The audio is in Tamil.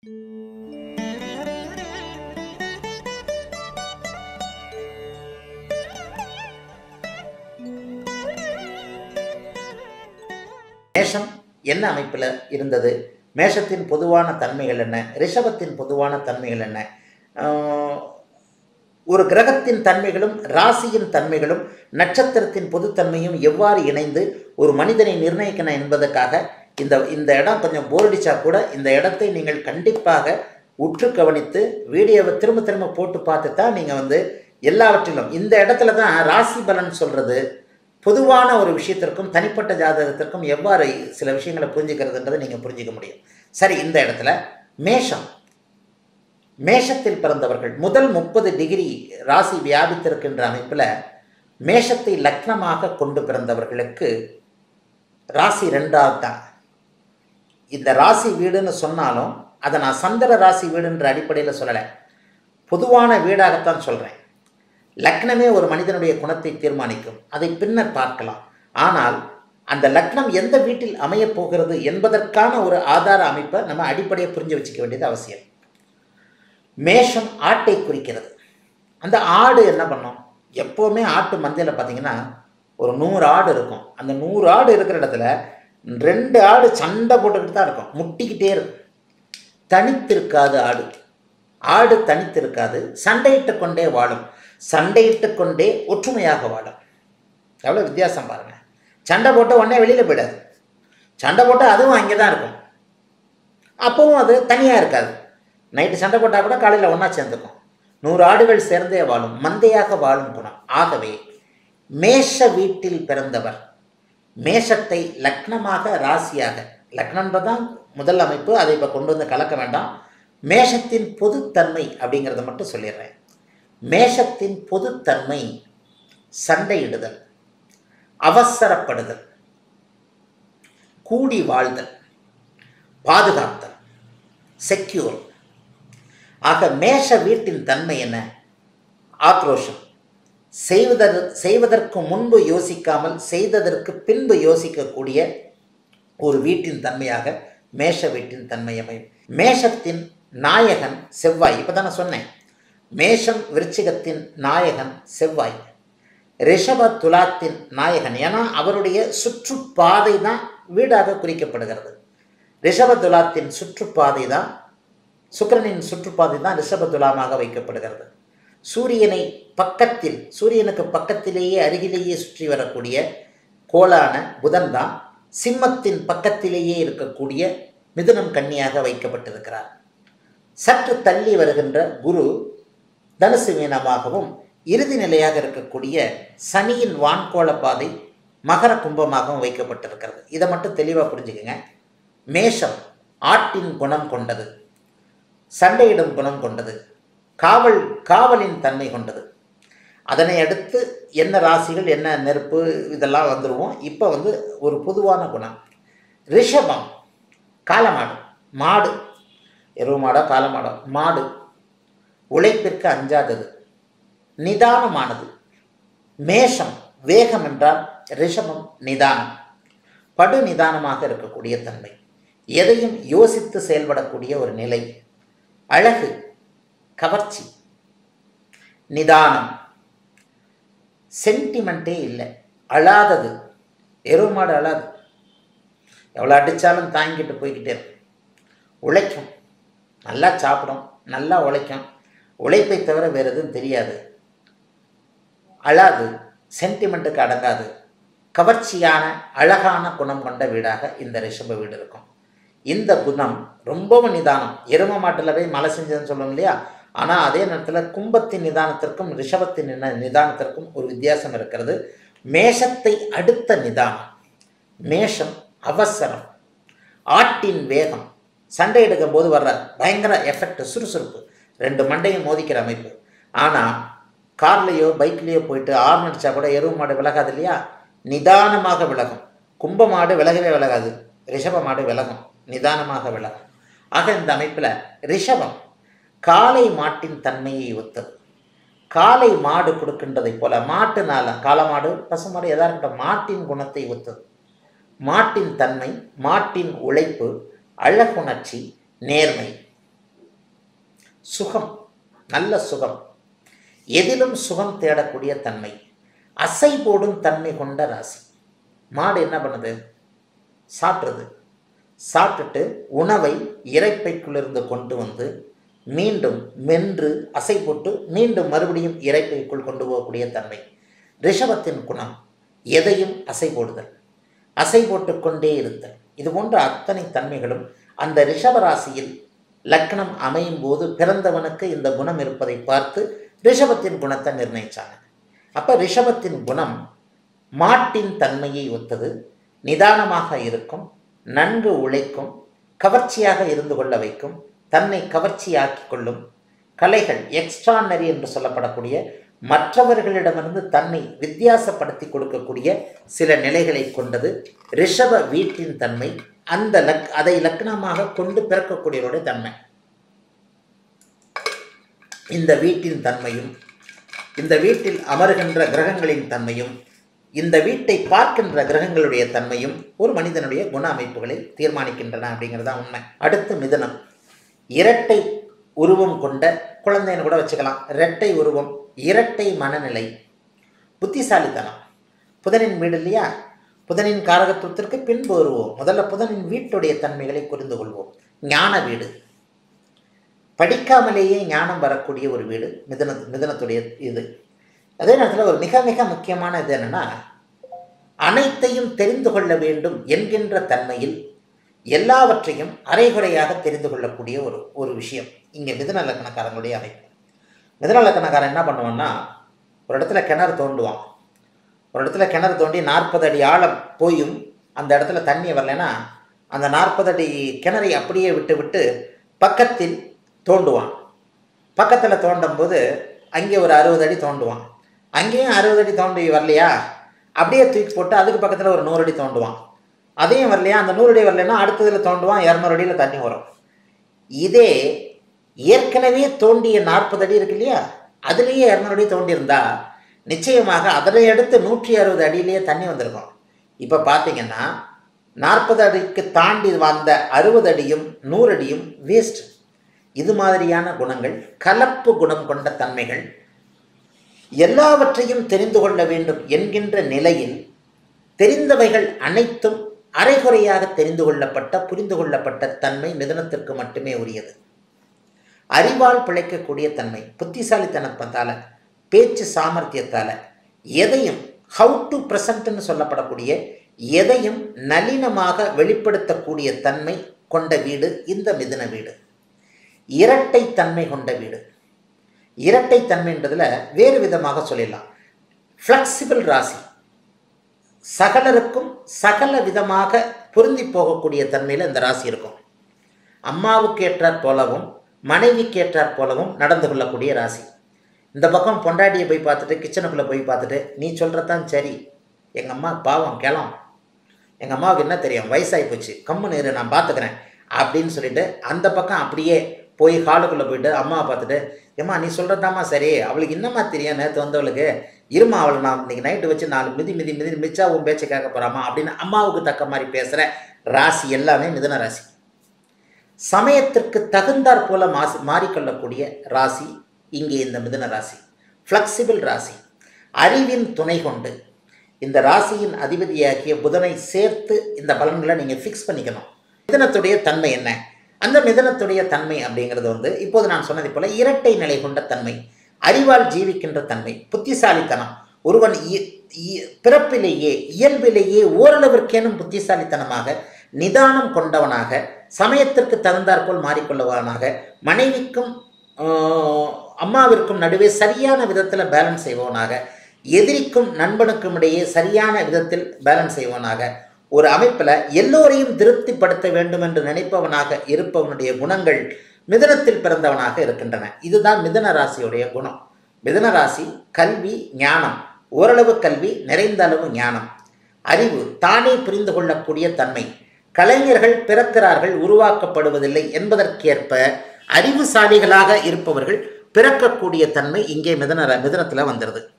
மேஷம் என்ன அமைப்பில் இருந்தது மேஷத்தின் பொதுவான தன்மைகள் என்ன ரிஷபத்தின் பொதுவான தன்மைகள் என்ன ஆஹ், ஒரு கிரகத்தின் தன்மைகளும் ராசியின் தன்மைகளும் நட்சத்திரத்தின் பொதுத்தன்மையும் எவ்வாறு இணைந்து ஒரு மனிதனை நிர்ணயிக்கணும் என்பதற்காக இந்த இந்த இடம் கொஞ்சம் போரடிச்சா கூட இந்த இடத்தை நீங்கள் கண்டிப்பாக உற்று கவனித்து வீடியோவை திரும்ப திரும்ப போட்டு பார்த்து தான் நீங்கள் வந்து எல்லாவற்றிலும் இந்த இடத்துல தான் ராசி பலன் சொல்கிறது பொதுவான ஒரு விஷயத்திற்கும் தனிப்பட்ட ஜாதகத்திற்கும் எவ்வாறு சில விஷயங்களை புரிஞ்சுக்கிறதுன்றதை நீங்கள் புரிஞ்சுக்க முடியும் சரி இந்த இடத்துல மேஷம் மேஷத்தில் பிறந்தவர்கள் முதல் முப்பது டிகிரி ராசி வியாபித்திருக்கின்ற அமைப்பில் மேஷத்தை லக்னமாக கொண்டு பிறந்தவர்களுக்கு ராசி ரெண்டாவது தான் இந்த ராசி வீடுன்னு சொன்னாலும் அதை நான் சந்திர ராசி வீடுன்ற அடிப்படையில் சொல்லலை பொதுவான வீடாகத்தான் சொல்கிறேன் லக்னமே ஒரு மனிதனுடைய குணத்தை தீர்மானிக்கும் அதை பின்னர் பார்க்கலாம் ஆனால் அந்த லக்னம் எந்த வீட்டில் அமையப் போகிறது என்பதற்கான ஒரு ஆதார அமைப்பை நம்ம அடிப்படையை புரிஞ்சு வச்சுக்க வேண்டியது அவசியம் மேஷம் ஆட்டை குறிக்கிறது அந்த ஆடு என்ன பண்ணும் எப்போவுமே ஆட்டு மந்தையில் பார்த்தீங்கன்னா ஒரு நூறு ஆடு இருக்கும் அந்த நூறு ஆடு இருக்கிற இடத்துல ரெண்டு ஆடு சண்டை போட்டுக்கிட்டு தான் இருக்கும் முட்டிக்கிட்டே இருக்கும் தனித்திருக்காது ஆடு ஆடு தனித்திருக்காது சண்டையிட்டு கொண்டே வாழும் சண்டையிட்டு கொண்டே ஒற்றுமையாக வாழும் எவ்வளோ வித்தியாசம் பாருங்க சண்டை போட்டு உடனே வெளியில் போயிடாது சண்டை போட்டு அதுவும் அங்கே தான் இருக்கும் அப்பவும் அது தனியாக இருக்காது நைட்டு சண்டை போட்டால் கூட காலையில் ஒன்றா சேர்ந்துக்கும் நூறு ஆடுகள் சேர்ந்தே வாழும் மந்தையாக வாழும் குணம் ஆகவே மேஷ வீட்டில் பிறந்தவர் மேஷத்தை லக்னமாக ராசியாக லக்னன்றதான் முதல் அமைப்பு அதை இப்போ கொண்டு வந்து கலக்க வேண்டாம் மேஷத்தின் பொதுத்தன்மை அப்படிங்கிறத மட்டும் சொல்லிடுறேன் மேஷத்தின் பொதுத்தன்மை சண்டையிடுதல் அவசரப்படுதல் கூடி வாழ்தல் பாதுகாத்தல் செக்யூர் ஆக மேஷ வீட்டின் தன்மை என்ன ஆக்ரோஷம் செய்வதற் செய்வதற்கு முன்பு யோசிக்காமல் செய்ததற்கு பின்பு யோசிக்கக்கூடிய ஒரு வீட்டின் தன்மையாக மேஷ வீட்டின் தன்மை அமையும் மேஷத்தின் நாயகன் செவ்வாய் இப்போ நான் சொன்னேன் மேஷம் விருச்சிகத்தின் நாயகன் செவ்வாய் ரிஷப துலாத்தின் நாயகன் ஏன்னா அவருடைய சுற்றுப்பாதை தான் வீடாக குறிக்கப்படுகிறது ரிஷப துலாத்தின் சுற்றுப்பாதை தான் சுக்கிரனின் சுற்றுப்பாதை தான் ரிஷப துலாமாக வைக்கப்படுகிறது சூரியனை பக்கத்தில் சூரியனுக்கு பக்கத்திலேயே அருகிலேயே சுற்றி வரக்கூடிய கோளான புதன் தான் சிம்மத்தின் பக்கத்திலேயே இருக்கக்கூடிய மிதுனம் கன்னியாக வைக்கப்பட்டிருக்கிறார் சற்று தள்ளி வருகின்ற குரு தனுசு மீனமாகவும் இறுதி நிலையாக இருக்கக்கூடிய சனியின் வான்கோள பாதை மகர கும்பமாகவும் வைக்கப்பட்டிருக்கிறது இதை மட்டும் தெளிவாக புரிஞ்சுக்கங்க மேஷம் ஆட்டின் குணம் கொண்டது சண்டையிடும் குணம் கொண்டது காவல் காவலின் தன்மை கொண்டது அதனை அடுத்து என்ன ராசிகள் என்ன நெருப்பு இதெல்லாம் வந்துடுவோம் இப்போ வந்து ஒரு பொதுவான குணம் ரிஷபம் காலமாடு மாடு எருவு மாடோ காலமாடோ மாடு உழைப்பிற்கு அஞ்சாதது நிதானமானது மேஷம் வேகம் என்றால் ரிஷபம் நிதானம் படு நிதானமாக இருக்கக்கூடிய தன்மை எதையும் யோசித்து செயல்படக்கூடிய ஒரு நிலை அழகு கவர்ச்சி நிதானம் சென்டிமெண்ட்டே இல்லை அழாதது எருமாடு அழாது எவ்வளோ அடித்தாலும் தாங்கிட்டு போய்கிட்டே இருக்கும் உழைக்கும் நல்லா சாப்பிடும் நல்லா உழைக்கும் உழைப்பை தவிர வேறு எதுவும் தெரியாது அழாது சென்டிமெண்ட்டுக்கு அடங்காது கவர்ச்சியான அழகான குணம் கொண்ட வீடாக இந்த ரிஷப வீடு இருக்கும் இந்த குணம் ரொம்பவும் நிதானம் எரும மாட்டில் போய் மழை செஞ்சதுன்னு சொல்லுவோம் இல்லையா ஆனால் அதே நேரத்தில் கும்பத்தின் நிதானத்திற்கும் ரிஷபத்தின் நின- நிதானத்திற்கும் ஒரு வித்தியாசம் இருக்கிறது மேஷத்தை அடுத்த நிதானம் மேஷம் அவசரம் ஆட்டின் வேகம் சண்டை எடுக்கும் போது வர்ற பயங்கர எஃபெக்ட் சுறுசுறுப்பு ரெண்டு மண்டையும் மோதிக்கிற அமைப்பு ஆனால் கார்லேயோ பைக்லேயோ போயிட்டு ஆர்ன் அடித்தா கூட எருவு மாடு விலகாது இல்லையா நிதானமாக விலகும் கும்ப மாடு விலகவே விலகாது ரிஷப மாடு விலகும் நிதானமாக விலகும் ஆக இந்த அமைப்பில் ரிஷபம் காளை மாட்டின் தன்மையை ஒத்தது காளை மாடு கொடுக்கின்றதைப் போல மாட்டுனால காளமாடு பசுமாடு எதா இருக்கட்டும் மாட்டின் குணத்தை ஒத்தது மாட்டின் தன்மை மாட்டின் உழைப்பு அழகுணர்ச்சி நேர்மை சுகம் நல்ல சுகம் எதிலும் சுகம் தேடக்கூடிய தன்மை அசை போடும் தன்மை கொண்ட ராசி மாடு என்ன பண்ணுது சாப்பிட்றது சாப்பிட்டுட்டு உணவை இறைப்பைக்குள்ளிருந்து கொண்டு வந்து மீண்டும் மென்று அசை போட்டு மீண்டும் மறுபடியும் இறைப்பைக்குள் கொண்டு போகக்கூடிய தன்மை ரிஷபத்தின் குணம் எதையும் அசை போடுதல் அசை போட்டுக்கொண்டே இருத்தல் இது போன்ற அத்தனை தன்மைகளும் அந்த ரிஷப ராசியில் லக்னம் அமையும் போது பிறந்தவனுக்கு இந்த குணம் இருப்பதை பார்த்து ரிஷபத்தின் குணத்தை நிர்ணயிச்சாங்க அப்போ ரிஷபத்தின் குணம் மாட்டின் தன்மையை ஒத்தது நிதானமாக இருக்கும் நன்கு உழைக்கும் கவர்ச்சியாக இருந்து கொள்ள வைக்கும் தன்னை கவர்ச்சியாக்கி கொள்ளும் கலைகள் எக்ஸ்ட்ரானரி என்று சொல்லப்படக்கூடிய மற்றவர்களிடமிருந்து தன்னை வித்தியாசப்படுத்தி கொடுக்கக்கூடிய சில நிலைகளை கொண்டது ரிஷப வீட்டின் தன்மை அந்த லக் அதை லக்னமாக கொண்டு பிறக்கக்கூடியவருடைய தன்மை இந்த வீட்டின் தன்மையும் இந்த வீட்டில் அமருகின்ற கிரகங்களின் தன்மையும் இந்த வீட்டை பார்க்கின்ற கிரகங்களுடைய தன்மையும் ஒரு மனிதனுடைய குண அமைப்புகளை தீர்மானிக்கின்றன அப்படிங்கிறது தான் உண்மை அடுத்து மிதனம் இரட்டை உருவம் கொண்ட குழந்தைன்னு கூட வச்சுக்கலாம் இரட்டை உருவம் இரட்டை மனநிலை புத்திசாலித்தனம் புதனின் வீடு இல்லையா புதனின் காரகத்துவத்திற்கு பின்பு வருவோம் முதல்ல புதனின் வீட்டுடைய தன்மைகளை புரிந்து கொள்வோம் ஞான வீடு படிக்காமலேயே ஞானம் வரக்கூடிய ஒரு வீடு மிதன மிதனத்துடைய இது அதே நேரத்தில் ஒரு மிக மிக முக்கியமான இது என்னென்னா அனைத்தையும் தெரிந்து கொள்ள வேண்டும் என்கின்ற தன்மையில் எல்லாவற்றையும் அரைகுறையாக தெரிந்து கொள்ளக்கூடிய ஒரு ஒரு விஷயம் இங்கே மிதன லக்கணக்காரங்களுடைய அமைப்பு மிதன லக்கணக்காரன் என்ன பண்ணுவான்னா ஒரு இடத்துல கிணறு தோண்டுவான் ஒரு இடத்துல கிணறு தோண்டி நாற்பது அடி ஆழம் போயும் அந்த இடத்துல தண்ணி வரலைன்னா அந்த நாற்பது அடி கிணறை அப்படியே விட்டு விட்டு பக்கத்தில் தோண்டுவான் பக்கத்தில் தோண்டும் போது அங்கே ஒரு அறுபது அடி தோண்டுவான் அங்கேயும் அறுபது அடி தோண்டி வரலையா அப்படியே தூக்கி போட்டு அதுக்கு பக்கத்தில் ஒரு நூறு அடி தோண்டுவான் அதையும் வரலையா அந்த நூறு அடி வரலைன்னா அடுத்ததில் தோண்டுவான் இரநூறு அடியில் தண்ணி வரும் இதே ஏற்கனவே தோண்டிய நாற்பது அடி இருக்கு இல்லையா அதுலேயே இரநூறு அடி தோண்டியிருந்தா நிச்சயமாக அதனை அடுத்து நூற்றி அறுபது அடியிலேயே தண்ணி வந்திருக்கும் இப்போ பார்த்தீங்கன்னா நாற்பது அடிக்கு தாண்டி வந்த அறுபது அடியும் நூறு அடியும் வேஸ்ட் இது மாதிரியான குணங்கள் கலப்பு குணம் கொண்ட தன்மைகள் எல்லாவற்றையும் தெரிந்து கொள்ள வேண்டும் என்கின்ற நிலையில் தெரிந்தவைகள் அனைத்தும் அரைகுறையாக தெரிந்து கொள்ளப்பட்ட புரிந்து கொள்ளப்பட்ட தன்மை மிதனத்திற்கு மட்டுமே உரியது அறிவால் பிழைக்கக்கூடிய தன்மை புத்திசாலித்தனத்தால் பேச்சு சாமர்த்தியத்தால் எதையும் ஹவு டு ப்ரெசன்ட்னு சொல்லப்படக்கூடிய எதையும் நளினமாக வெளிப்படுத்தக்கூடிய தன்மை கொண்ட வீடு இந்த மிதுன வீடு இரட்டை தன்மை கொண்ட வீடு இரட்டை தன்மைன்றதில் வேறு விதமாக சொல்லிடலாம் ஃப்ளெக்சிபிள் ராசி சகலருக்கும் சகல விதமாக பொருந்தி போகக்கூடிய தன்மையில் இந்த ராசி இருக்கும் அம்மாவுக்கு ஏற்றாற் போலவும் மனைவிக்கு ஏற்றாற் போலவும் நடந்து கொள்ளக்கூடிய ராசி இந்த பக்கம் பொண்டாட்டியை போய் பார்த்துட்டு கிச்சனுக்குள்ளே போய் பார்த்துட்டு நீ சொல்கிறதான் சரி எங்கள் அம்மா பாவம் கிளம் எங்கள் அம்மாவுக்கு என்ன தெரியும் வயசாகி போச்சு கம்முன்னு இரு நான் பார்த்துக்கிறேன் அப்படின்னு சொல்லிட்டு அந்த பக்கம் அப்படியே போய் ஹாலுக்குள்ளே போயிட்டு அம்மாவை பார்த்துட்டு ஏம்மா நீ சொல்கிறதாம்மா சரி அவளுக்கு என்னம்மா தெரியும் நேற்று வந்தவளுக்கு இருமா அவளை நான் இன்னைக்கு நைட்டு வச்சு நாலு மிதி மிதி மிதி மிச்சா உன் பேச்சை கேட்க போகிறாமா அப்படின்னு அம்மாவுக்கு தக்க மாதிரி பேசுகிற ராசி எல்லாமே மிதுன ராசி சமயத்திற்கு தகுந்தாற் போல மாசி மாறிக்கொள்ளக்கூடிய ராசி இங்கே இந்த மிதுன ராசி ஃப்ளெக்சிபிள் ராசி அறிவின் துணை கொண்டு இந்த ராசியின் அதிபதியாகிய புதனை சேர்த்து இந்த பலன்களை நீங்கள் ஃபிக்ஸ் பண்ணிக்கணும் மிதனத்துடைய தன்மை என்ன அந்த மிதனத்துடைய தன்மை அப்படிங்கிறது வந்து இப்போது நான் சொன்னதை போல இரட்டை நிலை கொண்ட தன்மை அறிவால் ஜீவிக்கின்ற தன்மை புத்திசாலித்தனம் ஒருவன் இ- இ- பிறப்பிலேயே இயல்பிலேயே ஓரளவிற்கேனும் புத்திசாலித்தனமாக நிதானம் கொண்டவனாக சமயத்திற்கு தகுந்தாற்போல் மாறிக்கொள்ளவனாக மனைவிக்கும் ஆஹ், அம்மாவிற்கும் நடுவே சரியான விதத்தில் பேலன்ஸ் செய்பவனாக எதிரிக்கும் நண்பனுக்கும் இடையே சரியான விதத்தில் பேலன்ஸ் செய்வனாக ஒரு அமைப்பில் எல்லோரையும் திருப்திப்படுத்த வேண்டும் என்று நினைப்பவனாக இருப்பவனுடைய குணங்கள் மிதனத்தில் பிறந்தவனாக இருக்கின்றன இதுதான் மிதன ராசியுடைய குணம் மிதன ராசி கல்வி ஞானம் ஓரளவு கல்வி நிறைந்த அளவு ஞானம் அறிவு தானே புரிந்து கொள்ளக்கூடிய தன்மை கலைஞர்கள் பிறக்கிறார்கள் உருவாக்கப்படுவதில்லை என்பதற்கேற்ப அறிவுசாலிகளாக இருப்பவர்கள் பிறக்கக்கூடிய தன்மை இங்கே மிதன மிதனத்தில் வந்துடுது